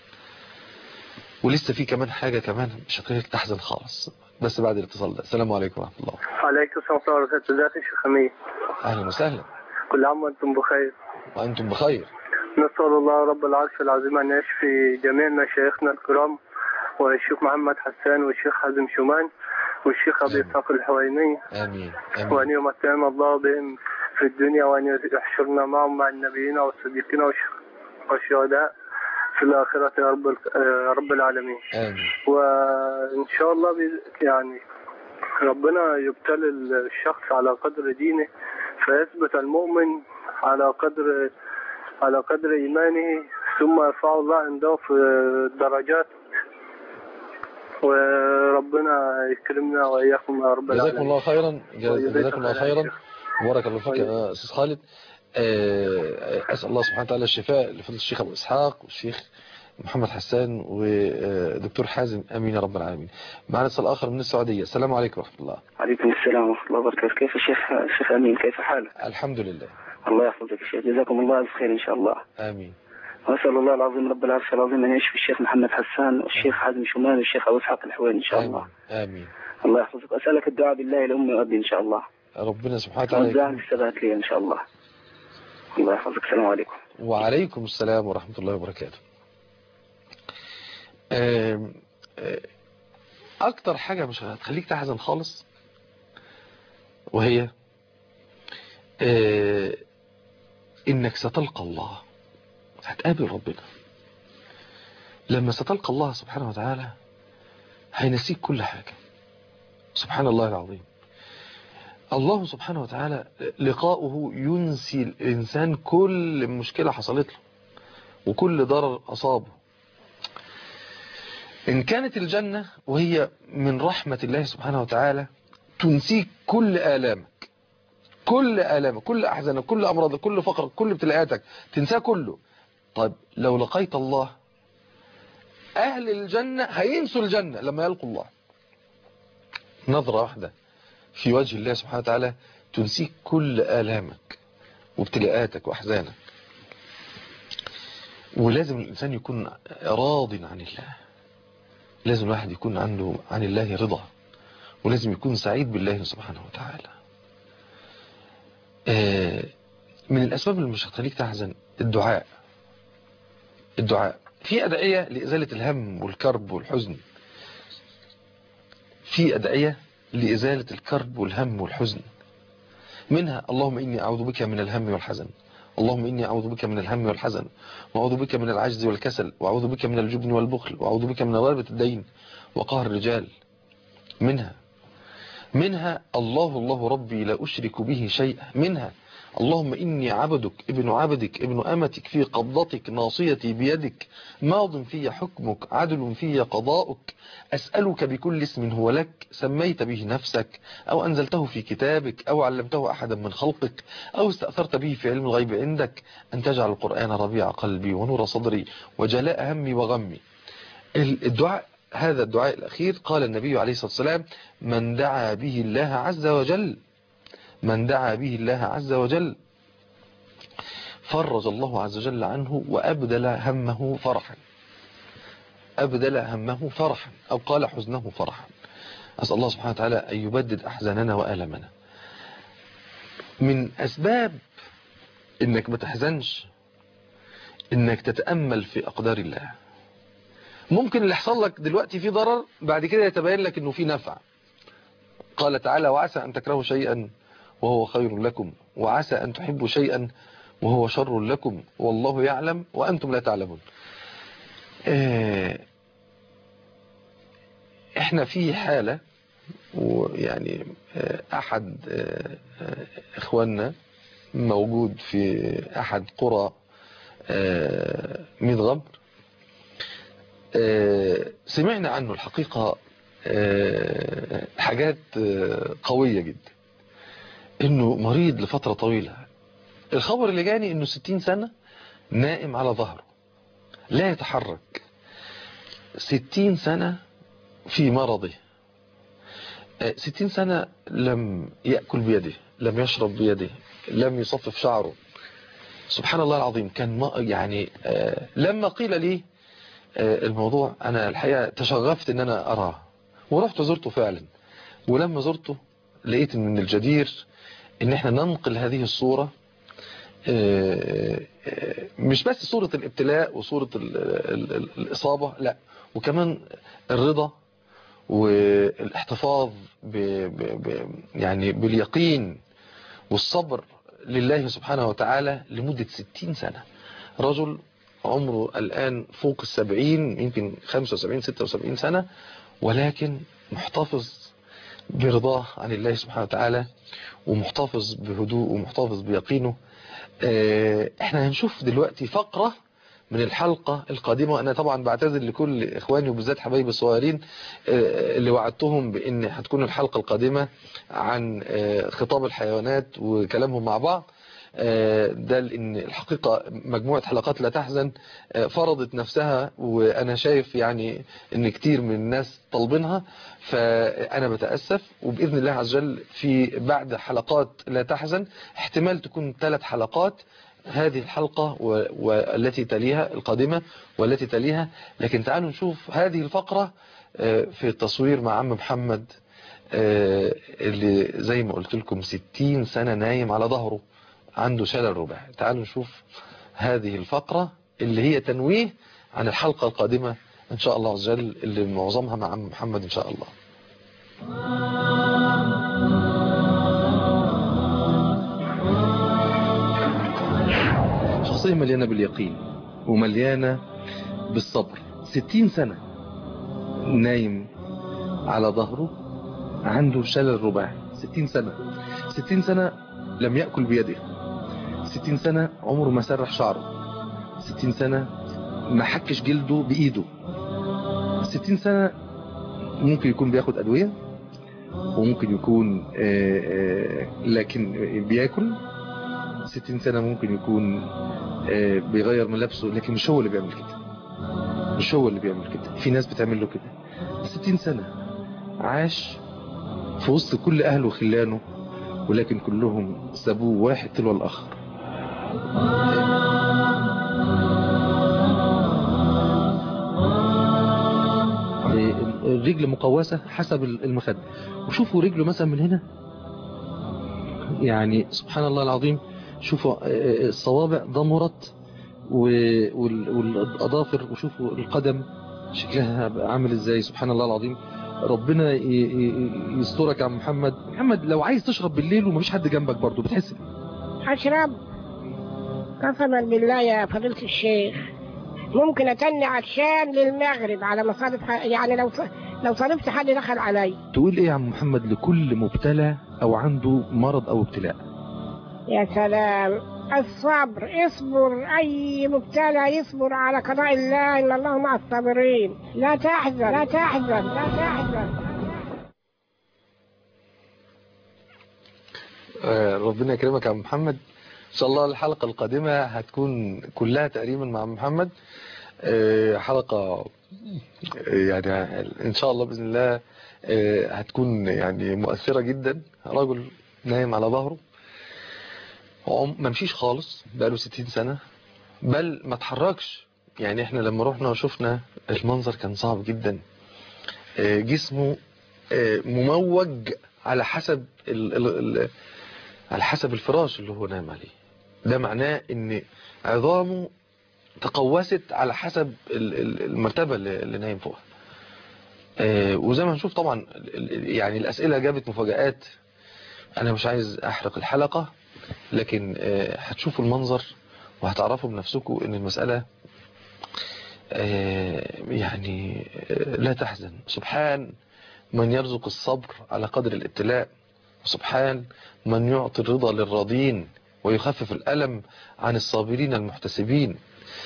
ولسه في كمان حاجة كمان مش هتخليك تحزن خالص بس بعد الاتصال ده السلام عليكم ورحمة الله عليكم السلام ورحمة الله وبركاته ازيك يا شيخ أمين أهلا وسهلا كل عام وأنتم بخير وأنتم بخير نسأل الله رب العرش العظيم أن يشفي جميع مشايخنا الكرام والشيخ محمد حسان والشيخ حازم شومان والشيخ أبي إسحاق الحويني آمين وأن يمتعنا الله بهم في الدنيا وأن يحشرنا معهم مع النبيين والصديقين والش- والشهداء في الآخرة يا رب ال- يا رب العالمين آمين وإن شاء الله بي- يعني ربنا يبتلي الشخص على قدر دينه فيثبت المؤمن على قدر على قدر إيمانه ثم يرفع الله عنده في الدرجات وربنا يكرمنا وإياكم يا رب جزاكم العالمين الله خيرا وجزاكم جزاكم الله الله خيرا خير. بارك الله فيك يا أستاذ خالد آه، أسأل الله سبحانه وتعالى الشفاء لفضل الشيخ أبو إسحاق والشيخ محمد حسان ودكتور حازم أمين يا رب العالمين معنا اتصال آخر من السعودية السلام عليكم ورحمة الله عليكم السلام ورحمة الله وبركاته كيف الشيخ الشيخ أمين كيف حالك الحمد لله الله يحفظك يا شيخ جزاكم الله ألف خير إن شاء الله آمين وأسأل الله العظيم رب العرش العظيم أن يشفي الشيخ محمد حسان والشيخ حازم شومان والشيخ أبو إسحاق الحويني إن شاء الله آمين الله يحفظك أسألك الدعاء بالله لأمي وأبي إن شاء الله ربنا سبحانه وتعالى والدعاء يكون- للثبات لي إن شاء الله الله يحفظك السلام عليكم وعليكم السلام ورحمة الله وبركاته آم، آه، أكتر حاجة مش هتخليك تحزن خالص وهي آه، إنك ستلقى الله هتقابل ربنا لما ستلقى الله سبحانه وتعالى هينسيك كل حاجة سبحان الله العظيم الله سبحانه وتعالى لقاؤه ينسي الإنسان كل مشكلة حصلت له وكل ضرر أصابه إن كانت الجنة وهي من رحمة الله سبحانه وتعالى تنسيك كل آلامك كل آلامك كل أحزانك كل أمراضك كل فقرك كل ابتلاءاتك تنساه كله طيب لو لقيت الله أهل الجنة هينسوا الجنة لما يلقوا الله نظرة واحدة في وجه الله سبحانه وتعالى تنسيك كل آلامك وابتلاءاتك وأحزانك ولازم الإنسان يكون راض عن الله لازم الواحد يكون عنده عن الله رضا ولازم يكون سعيد بالله سبحانه وتعالى آه، من الأسباب اللي مش هتخليك تحزن الدعاء الدعاء في أدعية لإزالة الهم والكرب والحزن في أدعية لإزالة الكرب والهم والحزن منها اللهم إني أعوذ بك من الهم والحزن اللهم إني أعوذ بك من الهم والحزن وأعوذ بك من العجز والكسل وأعوذ بك من الجبن والبخل وأعوذ بك من غلبة الدين وقهر الرجال منها منها الله الله ربي لا أشرك به شيئا منها اللهم إني عبدك ابن عبدك ابن أمتك في قبضتك ناصيتي بيدك ماض في حكمك عدل في قضاؤك أسألك بكل اسم هو لك سميت به نفسك أو أنزلته في كتابك أو علمته أحدا من خلقك أو استأثرت به في علم الغيب عندك أن تجعل القرآن ربيع قلبي ونور صدري وجلاء همي وغمي الدعاء هذا الدعاء الأخير قال النبي عليه الصلاة والسلام من دعا به الله عز وجل من دعا به الله عز وجل فرج الله عز وجل عنه وأبدل همه فرحا أبدل همه فرحا أو قال حزنه فرحا أسأل الله سبحانه وتعالى أن يبدد أحزاننا وآلمنا من أسباب إنك ما تحزنش إنك تتأمل في أقدار الله ممكن اللي يحصل لك دلوقتي فيه ضرر بعد كده يتبين لك إنه فيه نفع قال تعالى وعسى أن تكرهوا شيئا وهو خير لكم وعسى أن تحبوا شيئا وهو شر لكم والله يعلم وأنتم لا تعلمون احنا في حالة ويعني أحد إخواننا موجود في أحد قرى ميت غمر سمعنا عنه الحقيقة حاجات قوية جدا انه مريض لفترة طويلة الخبر اللي جاني انه 60 سنة نائم على ظهره لا يتحرك 60 سنة في مرضه 60 سنة لم يأكل بيده لم يشرب بيده لم يصفف شعره سبحان الله العظيم كان يعني لما قيل لي الموضوع انا الحقيقة تشغفت ان انا اراه ورحت زرته فعلا ولما زرته لقيت من الجدير ان احنا ننقل هذه الصورة مش بس صورة الابتلاء وصورة الإصابة لا وكمان الرضا والاحتفاظ ب ب يعني باليقين والصبر لله سبحانه وتعالى لمدة 60 سنة رجل عمره الآن فوق السبعين يمكن 75 76 سنة ولكن محتفظ برضاه عن الله سبحانه وتعالى ومحتفظ بهدوء ومحتفظ بيقينه احنا هنشوف دلوقتي فقرة من الحلقة القادمة أنا طبعا بعتذر لكل إخواني وبالذات حبايبي الصغيرين اللي وعدتهم بأن هتكون الحلقة القادمة عن خطاب الحيوانات وكلامهم مع بعض ده لأن الحقيقة مجموعة حلقات لا تحزن فرضت نفسها وأنا شايف يعني أن كتير من الناس طالبينها فأنا بتأسف وبإذن الله عز وجل في بعد حلقات لا تحزن احتمال تكون ثلاث حلقات هذه الحلقة والتي تليها القادمة والتي تليها لكن تعالوا نشوف هذه الفقرة في التصوير مع عم محمد اللي زي ما قلت لكم 60 سنة نايم على ظهره عنده شلل رباعي تعالوا نشوف هذه الفقرة اللي هي تنويه عن الحلقة القادمة إن شاء الله عز وجل اللي معظمها مع عم محمد إن شاء الله شخصية مليانة باليقين ومليانة بالصبر ستين سنة نايم على ظهره عنده شلل رباعي ستين سنة ستين سنة لم يأكل بيده ستين سنة عمره ما سرح شعره ستين سنة ما حكش جلده بإيده ستين سنة ممكن يكون بياخد أدوية وممكن يكون آآ آآ لكن بياكل ستين سنة ممكن يكون بيغير من لبسه لكن مش هو اللي بيعمل كده مش هو اللي بيعمل كده في ناس بتعمل له كده ستين سنة عاش في وسط كل أهله وخلانه ولكن كلهم سابوه واحد تلو الآخر الرجل مقوسة حسب المخد وشوفوا رجله مثلا من هنا يعني سبحان الله العظيم شوفوا الصوابع ضمرت والأظافر وشوفوا القدم شكلها عامل ازاي سبحان الله العظيم ربنا ي- ي- يسترك يا عم محمد محمد لو عايز تشرب بالليل ومفيش حد جنبك برضو بتحس أشرب قسما بالله يا فضيلة الشيخ ممكن أتني عطشان للمغرب على مصارف ح- يعني لو لو صرفت حد دخل علي تقول ايه يا عم محمد لكل مبتلى او عنده مرض او ابتلاء يا سلام الصبر اصبر أي مبتلى يصبر على قضاء الله إن الله مع الصابرين لا تحزن لا تحزن لا تحزن آه، ربنا يكرمك يا عم محمد ان شاء الله الحلقة القادمة هتكون كلها تقريبا مع عم محمد آه، حلقة آه، يعني ان شاء الله باذن الله آه، هتكون يعني مؤثرة جدا رجل نايم على ظهره عم- ما مشيش خالص بقاله 60 سنة بل ما اتحركش يعني احنا لما رحنا وشفنا المنظر كان صعب جدا آه، جسمه آه، مموج على حسب ال ال ال على حسب الفراش اللي هو نام عليه ده معناه ان عظامه تقوست على حسب ال- ال- المرتبة اللي اللي نايم فوقها آه، وزي ما هنشوف طبعا ال- ال- يعني الأسئلة جابت مفاجآت أنا مش عايز أحرق الحلقة لكن آه، هتشوفوا المنظر وهتعرفوا بنفسكم ان المسألة آه، يعني آه، لا تحزن سبحان من يرزق الصبر على قدر الابتلاء وسبحان من يعطي الرضا للراضين ويخفف الألم عن الصابرين المحتسبين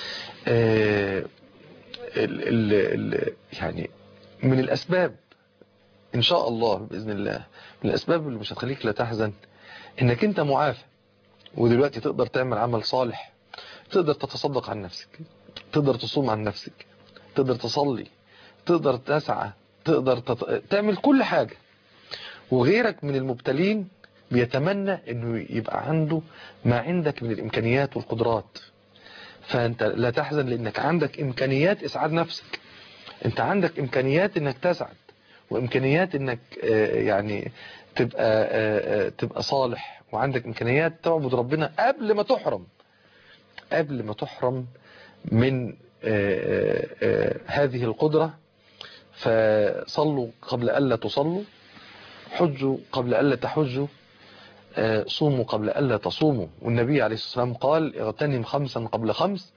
آه، ال ال ال يعني من الأسباب إن شاء الله بإذن الله من الأسباب اللي مش هتخليك لا تحزن إنك أنت معافى ودلوقتي تقدر تعمل عمل صالح تقدر تتصدق عن نفسك تقدر تصوم عن نفسك تقدر تصلي تقدر تسعى تقدر تط... تعمل كل حاجة وغيرك من المبتلين بيتمنى انه يبقى عنده ما عندك من الامكانيات والقدرات فانت لا تحزن لانك عندك امكانيات اسعاد نفسك انت عندك امكانيات انك تسعد وامكانيات انك آه، يعني تبقى آه، آه، تبقى صالح وعندك امكانيات تعبد ربنا قبل ما تحرم قبل ما تحرم من آه، آه، آه، هذه القدرة فصلوا قبل ألا تصلوا حجوا قبل ألا تحجوا آه، صوموا قبل ألا تصوموا والنبي عليه الصلاة والسلام قال اغتنم خمسا قبل خمس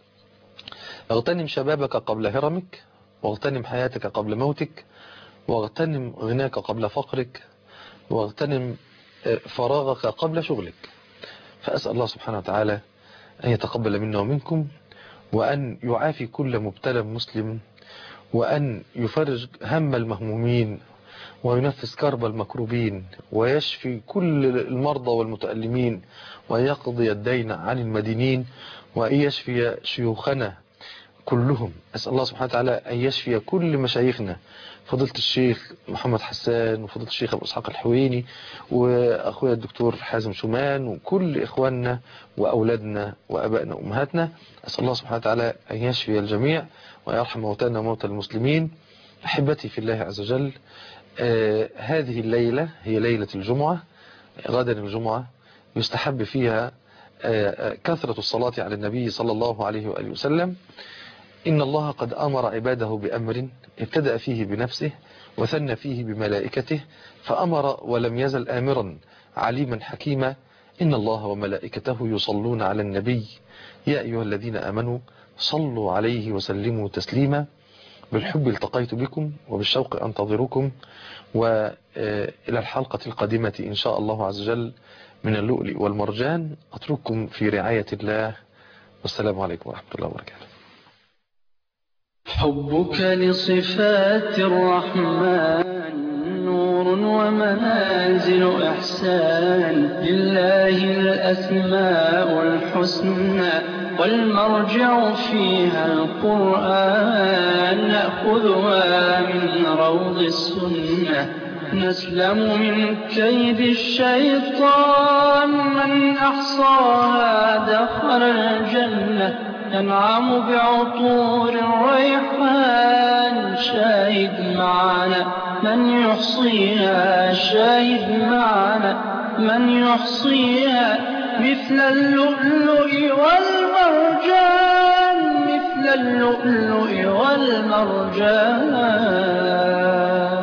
اغتنم شبابك قبل هرمك واغتنم حياتك قبل موتك واغتنم غناك قبل فقرك واغتنم آه، فراغك قبل شغلك فأسأل الله سبحانه وتعالى أن يتقبل منا ومنكم وأن يعافي كل مبتلى مسلم وأن يفرج هم المهمومين وينفس كرب المكروبين ويشفي كل المرضى والمتألمين ويقضي الدين عن المدينين وأن يشفي شيوخنا كلهم أسأل الله سبحانه وتعالى أن يشفي كل مشايخنا فضيلة الشيخ محمد حسان وفضيلة الشيخ أبو إسحاق الحويني وأخويا الدكتور حازم شومان وكل إخواننا وأولادنا وأبائنا وأمهاتنا أسأل الله سبحانه وتعالى أن يشفي الجميع ويرحم موتانا وموتى المسلمين أحبتي في الله عز وجل آه هذه الليلة هي ليلة الجمعة غدا الجمعة يستحب فيها آه آه، كثرة الصلاة على النبي صلى الله عليه وآله وسلم إن الله قد أمر عباده بأمر ابتدأ فيه بنفسه وثنى فيه بملائكته فأمر ولم يزل آمرا عليما حكيما إن الله وملائكته يصلون على النبي يا أيها الذين آمنوا صلوا عليه وسلموا تسليما بالحب التقيت بكم وبالشوق أنتظركم وإلى الحلقة القادمة إن شاء الله عز وجل من اللؤلؤ والمرجان أترككم في رعاية الله والسلام عليكم ورحمة الله وبركاته حبك لصفات الرحمن نور ومنازل إحسان لله الأسماء الحسنى والمرجع فيها القرآن نأخذها من روض السنة نسلم من كيد الشيطان من أحصاها دخل الجنة ينعم بعطور الريحان شاهد معنا من يحصيها شاهد معنا من يحصيها مثل اللؤلؤ والمرجان مثل اللؤلؤ والمرجان